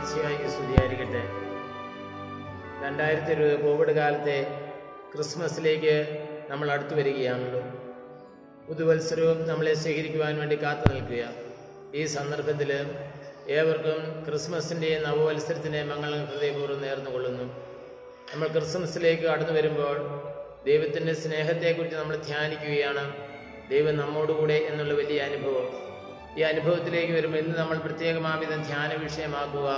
മിശിഹായിക്ക് സ്തുതിയായിരിക്കട്ടെ രണ്ടായിരത്തി ഇരുപത് കോവിഡ് കാലത്തെ ക്രിസ്മസിലേക്ക് നമ്മൾ അടുത്തു വരികയാണല്ലോ പുതുവത്സരവും നമ്മളെ സ്വീകരിക്കുവാൻ വേണ്ടി കാത്തു നിൽക്കുക ഈ സന്ദർഭത്തിൽ ഏവർക്കും ക്രിസ്മസിൻ്റെ നവവത്സരത്തിൻ്റെ മംഗളം ഹൃദയപൂർവ്വം നേർന്നു കൊള്ളുന്നു നമ്മൾ ക്രിസ്മസിലേക്ക് കടന്നു വരുമ്പോൾ ദൈവത്തിൻ്റെ സ്നേഹത്തെക്കുറിച്ച് നമ്മൾ ധ്യാനിക്കുകയാണ് ദൈവം നമ്മോടുകൂടെ എന്നുള്ള വലിയ അനുഭവം ഈ അനുഭവത്തിലേക്ക് വരുമ്പോൾ ഇന്ന് നമ്മൾ പ്രത്യേകമാവിധം ധ്യാന വിഷയമാക്കുക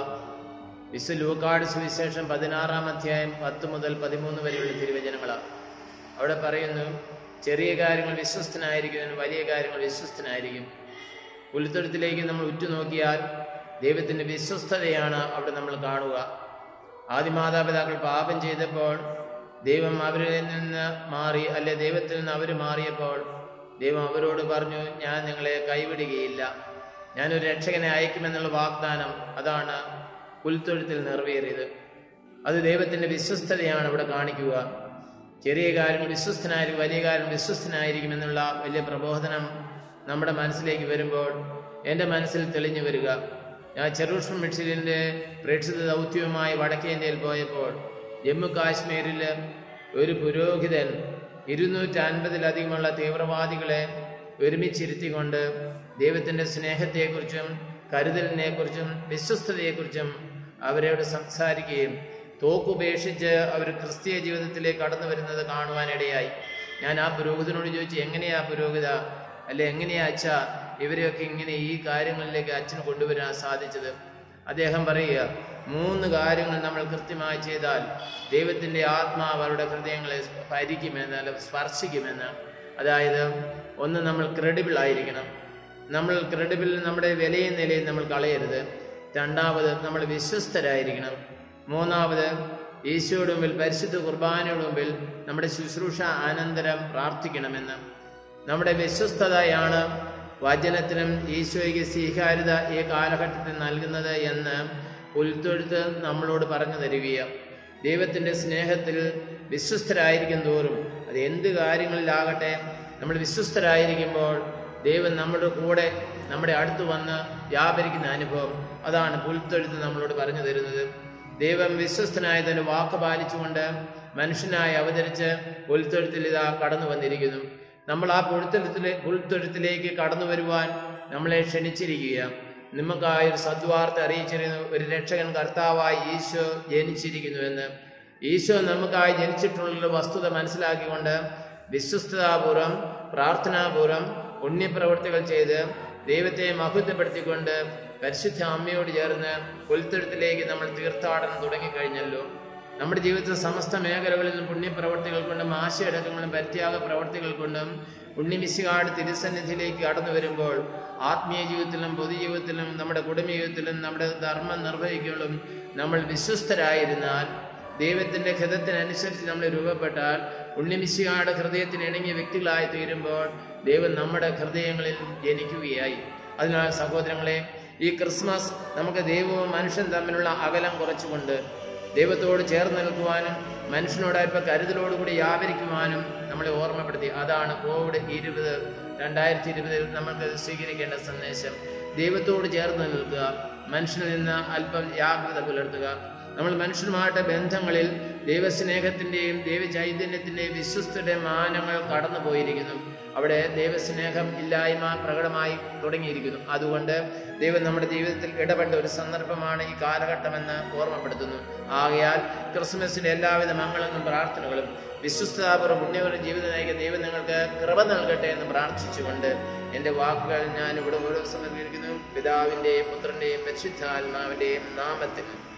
വിശു ലൂക്കാട് സുവിശേഷം പതിനാറാം അധ്യായം പത്ത് മുതൽ പതിമൂന്ന് വരെയുള്ള തിരുവചനങ്ങളാണ് അവിടെ പറയുന്നു ചെറിയ കാര്യങ്ങൾ വിശ്വസ്തനായിരിക്കും വലിയ കാര്യങ്ങൾ വിശ്വസ്തനായിരിക്കും പുലിത്തൊഴുത്തിലേക്ക് നമ്മൾ ഉറ്റുനോക്കിയാൽ ദൈവത്തിൻ്റെ വിശ്വസ്തതയാണ് അവിടെ നമ്മൾ കാണുക ആദിമാതാപിതാക്കൾ പാപം ചെയ്തപ്പോൾ ദൈവം അവരിൽ നിന്ന് മാറി അല്ലെ ദൈവത്തിൽ നിന്ന് അവർ മാറിയപ്പോൾ ദൈവം അവരോട് പറഞ്ഞു ഞാൻ നിങ്ങളെ കൈവിടുകയില്ല ഞാനൊരു രക്ഷകനെ അയക്കുമെന്നുള്ള വാഗ്ദാനം അതാണ് പുൽത്തൊഴുത്തിൽ നിറവേറിയത് അത് ദൈവത്തിൻ്റെ വിശ്വസ്തതയാണ് ഇവിടെ കാണിക്കുക ചെറിയ കാര്യങ്ങൾ വിശ്വസ്തനായിരിക്കും വലിയ കാര്യം വിശ്വസ്തനായിരിക്കും എന്നുള്ള വലിയ പ്രബോധനം നമ്മുടെ മനസ്സിലേക്ക് വരുമ്പോൾ എൻ്റെ മനസ്സിൽ തെളിഞ്ഞു വരിക ഞാൻ ചെറുഷ്മ മിഷിലിൻ്റെ പ്രേക്ഷിത ദൗത്യവുമായി വടക്കേ ഇന്ത്യയിൽ പോയപ്പോൾ ജമ്മു കാശ്മീരിൽ ഒരു പുരോഹിതൻ ഇരുന്നൂറ്റി അൻപതിലധികമുള്ള തീവ്രവാദികളെ ഒരുമിച്ചിരുത്തിക്കൊണ്ട് ദൈവത്തിൻ്റെ സ്നേഹത്തെക്കുറിച്ചും കരുതലിനെക്കുറിച്ചും വിശ്വസ്തതയെക്കുറിച്ചും അവരോട് സംസാരിക്കുകയും തോക്കുപേക്ഷിച്ച് അവർ ക്രിസ്തീയ ജീവിതത്തിലേക്ക് കടന്നു വരുന്നത് കാണുവാനിടയായി ഞാൻ ആ പുരോഹിതനോട് ചോദിച്ചു എങ്ങനെയാ പുരോഹിത അല്ലെ എങ്ങനെയാ അച്ഛ ഇവരെയൊക്കെ ഇങ്ങനെ ഈ കാര്യങ്ങളിലേക്ക് അച്ഛന് കൊണ്ടുവരാൻ സാധിച്ചത് അദ്ദേഹം പറയുക മൂന്ന് കാര്യങ്ങൾ നമ്മൾ കൃത്യമായി ചെയ്താൽ ദൈവത്തിൻ്റെ ആത്മാവ് അവരുടെ ഹൃദയങ്ങളെ ഭരിക്കുമെന്ന് അല്ല സ്പർശിക്കുമെന്ന് അതായത് ഒന്ന് നമ്മൾ ക്രെഡിബിൾ ആയിരിക്കണം നമ്മൾ ക്രെഡിബിൾ നമ്മുടെ വിലയും നിലയും നമ്മൾ കളയരുത് രണ്ടാമത് നമ്മൾ വിശ്വസ്തരായിരിക്കണം മൂന്നാമത് ഈശോയുടെ മുമ്പിൽ പരിശുദ്ധ കുർബാനയുടെ മുമ്പിൽ നമ്മുടെ ശുശ്രൂഷ അനന്തരം പ്രാർത്ഥിക്കണമെന്ന് നമ്മുടെ വിശ്വസ്തതയാണ് വചനത്തിനും ഈശോയ്ക്ക് സ്വീകാര്യത ഈ കാലഘട്ടത്തിൽ നൽകുന്നത് എന്ന് പുൽത്തൊഴുത്ത് നമ്മളോട് പറഞ്ഞു തരികയാണ് ദൈവത്തിൻ്റെ സ്നേഹത്തിൽ വിശ്വസ്തരായിരിക്കും തോറും അത് എന്ത് കാര്യങ്ങളിലാകട്ടെ നമ്മൾ വിശ്വസ്തരായിരിക്കുമ്പോൾ ദൈവം നമ്മുടെ കൂടെ നമ്മുടെ അടുത്ത് വന്ന് വ്യാപരിക്കുന്ന അനുഭവം അതാണ് പുൽത്തൊഴുത്ത് നമ്മളോട് പറഞ്ഞു തരുന്നത് ദൈവം വിശ്വസ്തനായ തന്റെ വാക്ക് പാലിച്ചുകൊണ്ട് മനുഷ്യനായി അവതരിച്ച് പുൽത്തൊഴുത്തിൽ ഇതാ കടന്നു വന്നിരിക്കുന്നു നമ്മൾ ആ പുൽത്തൊഴുത്തിലെ പുൽത്തൊഴുത്തിലേക്ക് കടന്നു വരുവാൻ നമ്മളെ ക്ഷണിച്ചിരിക്കുക നമുക്കായി ഒരു സദ്വാർത്ത അറിയിച്ചിരുന്നു ഒരു രക്ഷകൻ കർത്താവായി ഈശോ ജനിച്ചിരിക്കുന്നുവെന്ന് ഈശോ നമുക്കായി ജനിച്ചിട്ടുള്ള വസ്തുത മനസ്സിലാക്കിക്കൊണ്ട് വിശ്വസ്തതാപൂർവം പ്രാർത്ഥനാപൂർവം പുണ്യപ്രവൃത്തികൾ ചെയ്ത് ദൈവത്തെ മഹത്വപ്പെടുത്തിക്കൊണ്ട് പരിശുദ്ധ അമ്മയോട് ചേർന്ന് പുൽത്തൊഴുത്തിലേക്ക് നമ്മൾ തീർത്ഥാടനം തുടങ്ങിക്കഴിഞ്ഞല്ലോ നമ്മുടെ ജീവിതത്തിൽ സമസ്ത മേഖലകളിലും പുണ്യപ്രവർത്തികൾ കൊണ്ടും ആശയടക്കങ്ങളും പരിത്യാഗ പ്രവർത്തികൾ കൊണ്ടും പുണ്യമിശികാട് തിരുസന്നിധിയിലേക്ക് കടന്നു വരുമ്പോൾ ആത്മീയ ജീവിതത്തിലും പൊതുജീവിതത്തിലും നമ്മുടെ കുടുംബ ജീവിതത്തിലും നമ്മുടെ ധർമ്മം നിർവഹിക്കലും നമ്മൾ വിശ്വസ്തരായിരുന്നാൽ ദൈവത്തിൻ്റെ ഹിതത്തിനനുസരിച്ച് നമ്മൾ രൂപപ്പെട്ടാൽ പുണ്യമിശികാട് ഹൃദയത്തിന് ഇണങ്ങിയ വ്യക്തികളായി തീരുമ്പോൾ ദൈവം നമ്മുടെ ഹൃദയങ്ങളിൽ ജനിക്കുകയായി അതിനാൽ സഹോദരങ്ങളെ ഈ ക്രിസ്മസ് നമുക്ക് ദൈവവും മനുഷ്യൻ തമ്മിലുള്ള അകലം കുറച്ചുകൊണ്ട് ദൈവത്തോട് ചേർന്ന് നിൽക്കുവാനും മനുഷ്യനോട് അല്പം കരുതലോടുകൂടി വ്യാപരിക്കുവാനും നമ്മളെ ഓർമ്മപ്പെടുത്തി അതാണ് കോവിഡ് ഇരുപത് രണ്ടായിരത്തി ഇരുപതിൽ നമ്മൾക്ക് സ്വീകരിക്കേണ്ട സന്ദേശം ദൈവത്തോട് ചേർന്ന് നിൽക്കുക മനുഷ്യനിൽ നിന്ന് അല്പം ജാഗ്രത പുലർത്തുക നമ്മൾ മനുഷ്യരുമായിട്ട് ബന്ധങ്ങളിൽ ദൈവസ്നേഹത്തിൻ്റെയും ദൈവചൈതന്യത്തിൻ്റെയും വിശ്വസ്തയുടെയും മാനങ്ങൾ കടന്നു പോയിരിക്കുന്നു അവിടെ ദൈവസ്നേഹം ഇല്ലായ്മ പ്രകടമായി തുടങ്ങിയിരിക്കുന്നു അതുകൊണ്ട് ദൈവം നമ്മുടെ ജീവിതത്തിൽ ഇടപെട്ട ഒരു സന്ദർഭമാണ് ഈ കാലഘട്ടമെന്ന് ഓർമ്മപ്പെടുത്തുന്നു ആകയാൽ ക്രിസ്മസിന്റെ എല്ലാവിധ മംഗളങ്ങളും പ്രാർത്ഥനകളും വിശ്വസ്തതാപൂർവ്വം പുണ്യപൂർവ്വ ജീവിതം നയിക്കുന്ന ദൈവം നിങ്ങൾക്ക് കൃപ നൽകട്ടെ എന്ന് പ്രാർത്ഥിച്ചുകൊണ്ട് എൻ്റെ വാക്കുകൾ ഞാൻ ഇവിടെ ഓരോ സമർപ്പിക്കുന്നു പിതാവിൻ്റെയും പുത്രൻ്റെയും പരിശുദ്ധാത്മാവിൻ്റെയും നാമത്തിൽ